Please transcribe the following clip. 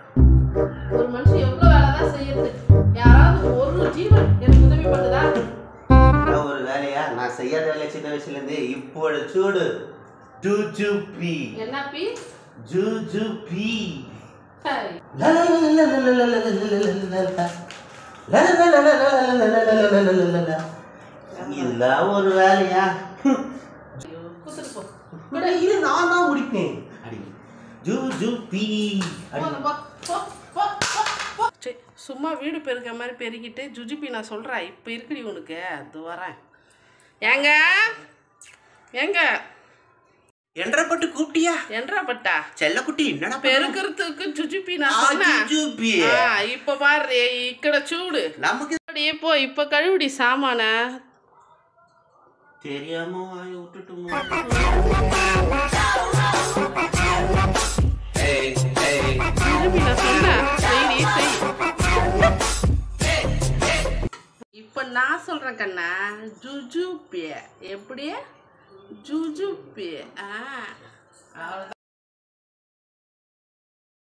ஒரு மனுஷன் எவ்வளவு வேலை தான் செய்யறது யாராவது ஒரு ஜீவன் எனக்கு உதவி பண்ணுதா நான் ஒரு வேலையா நான் செய்யாத வேலையை சின்ன வயசுல இருந்து இப்போட சூடு ஜூஜுபி என்ன பி ஜூஜுபி ஹை. இதெல்லாம் ஒரு வேலையா ஐயோ, குத்துட்டு போ அட, இது நான் தான் முடிப்பேன் அடி ஜூஜுபி அடி போதும், போ, போ, போ, போ, போ. சரி, சும்மா வீடு பெருக்க மாதிரி பெருக்கிட்டு ஜுஜுபி நான் சொல்கிறேன் இப்போ இருக்குடி உனக்கு அது வரேன் ஏங்க ஏங்க என்ற பட்டு கூப்பிட்டியா என்றா பட்டா செல்லக்குட்டி என்னடா பெருக்கிறதுக்கு ஜுஜுபி நான் ஆ, சொன்னேன் ஜுஜுபி. ஆ, இப்ப பாரு இக்கட சூடு நமக்கு அப்படியே போ இப்ப கழுவுடி சாமான தெரியாம வாய விட்டுட்டுமோ ஜுஜுபி நான் சொன்னேன் செய்டி செய் இப்ப நான் சொல்றேன் கண்ணா ஜுஜுபி எப்படி ஜுஜுபி ஆ அவ்வளவுதான்